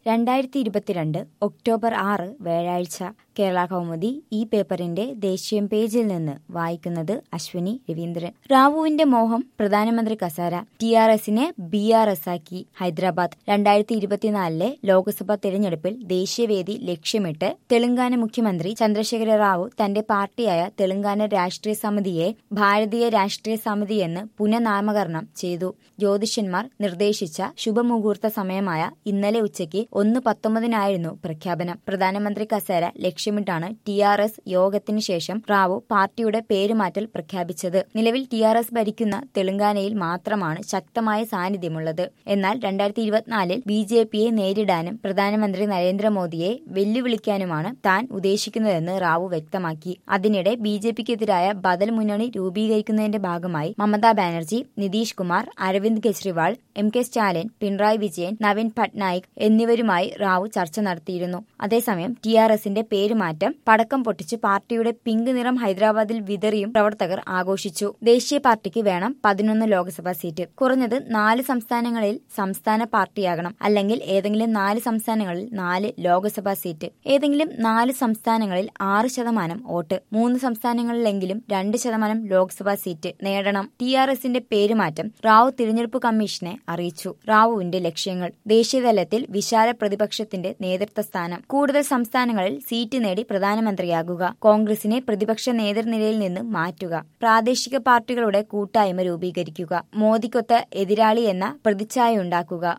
രണ്ടായിരത്തി ഇരുപത്തിരണ്ട് ഒക്ടോബർ ആറ് വ്യാഴാഴ്ച കേരള കൗമുദി ഈ പേപ്പറിന്റെ ദേശീയ പേജിൽ നിന്ന് വായിക്കുന്നത് അശ്വിനി രവീന്ദ്രൻ റാവുവിന്റെ മോഹം പ്രധാനമന്ത്രി കസാര ടി ആർ എസിനെ ബി ആർ എസ് ആക്കി ഹൈദരാബാദ് രണ്ടായിരത്തി ഇരുപത്തിനാലിലെ ലോക്സഭാ തെരഞ്ഞെടുപ്പിൽ ദേശീയവേദി ലക്ഷ്യമിട്ട് തെലങ്കാന മുഖ്യമന്ത്രി ചന്ദ്രശേഖര റാവു തന്റെ പാർട്ടിയായ തെലങ്കാന രാഷ്ട്രീയ സമിതിയെ ഭാരതീയ രാഷ്ട്രീയ സമിതി എന്ന് പുനഃനാമകരണം ചെയ്തു ജ്യോതിഷന്മാർ നിർദ്ദേശിച്ച ശുഭമുഹൂർത്ത സമയമായ ഇന്നലെ ഉച്ചയ്ക്ക് ഒന്ന് പത്തൊമ്പതിനായിരുന്നു പ്രഖ്യാപനം പ്രധാനമന്ത്രി കസേര ലക്ഷ്യമിട്ടാണ് ടി ആർ എസ് യോഗത്തിന് ശേഷം റാവു പാർട്ടിയുടെ പേരുമാറ്റൽ പ്രഖ്യാപിച്ചത് നിലവിൽ ടി ആർ എസ് ഭരിക്കുന്ന തെലങ്കാനയിൽ മാത്രമാണ് ശക്തമായ സാന്നിധ്യമുള്ളത് എന്നാൽ രണ്ടായിരത്തി ഇരുപത്തിനാലിൽ ബി ജെ പിയെ നേരിടാനും പ്രധാനമന്ത്രി നരേന്ദ്രമോദിയെ വെല്ലുവിളിക്കാനുമാണ് താൻ ഉദ്ദേശിക്കുന്നതെന്ന് റാവു വ്യക്തമാക്കി അതിനിടെ ബി ജെ പിക്കെതിരായ ബദൽ മുന്നണി രൂപീകരിക്കുന്നതിന്റെ ഭാഗമായി മമതാ ബാനർജി നിതീഷ് കുമാർ അരവിന്ദ് കെജ്രിവാൾ എം കെ സ്റ്റാലിൻ പിണറായി വിജയൻ നവീൻ പട്നായിക് എന്നിവരുമായി റാവു ചർച്ച നടത്തിയിരുന്നു അതേസമയം ടി ആർ എസിന്റെ പേരുമാറ്റം പടക്കം പൊട്ടിച്ച് പാർട്ടിയുടെ പിങ്ക് നിറം ഹൈദരാബാദിൽ വിതറിയും പ്രവർത്തകർ ആഘോഷിച്ചു ദേശീയ പാർട്ടിക്ക് വേണം പതിനൊന്ന് ലോക്സഭാ സീറ്റ് കുറഞ്ഞത് നാല് സംസ്ഥാനങ്ങളിൽ സംസ്ഥാന പാർട്ടിയാകണം അല്ലെങ്കിൽ ഏതെങ്കിലും നാല് സംസ്ഥാനങ്ങളിൽ നാല് ലോക്സഭാ സീറ്റ് ഏതെങ്കിലും നാല് സംസ്ഥാനങ്ങളിൽ ആറ് ശതമാനം വോട്ട് മൂന്ന് സംസ്ഥാനങ്ങളിലെങ്കിലും രണ്ട് ശതമാനം ലോക്സഭാ സീറ്റ് നേടണം ടി ആർ എസിന്റെ പേരുമാറ്റം റാവു തിരഞ്ഞെടുപ്പ് കമ്മീഷനെ അറിയിച്ചു റാവുവിന്റെ ലക്ഷ്യങ്ങൾ ദേശീയതലത്തിൽ വിശാല പ്രതിപക്ഷത്തിന്റെ നേതൃത്വ സ്ഥാനം കൂടുതൽ സംസ്ഥാനങ്ങളിൽ സീറ്റ് നേടി പ്രധാനമന്ത്രിയാകുക കോൺഗ്രസിനെ പ്രതിപക്ഷ നേതൃനിരയിൽ നിന്ന് മാറ്റുക പ്രാദേശിക പാർട്ടികളുടെ കൂട്ടായ്മ രൂപീകരിക്കുക മോദിക്കൊത്ത എതിരാളി എന്ന പ്രതിച്ഛായ ഉണ്ടാക്കുക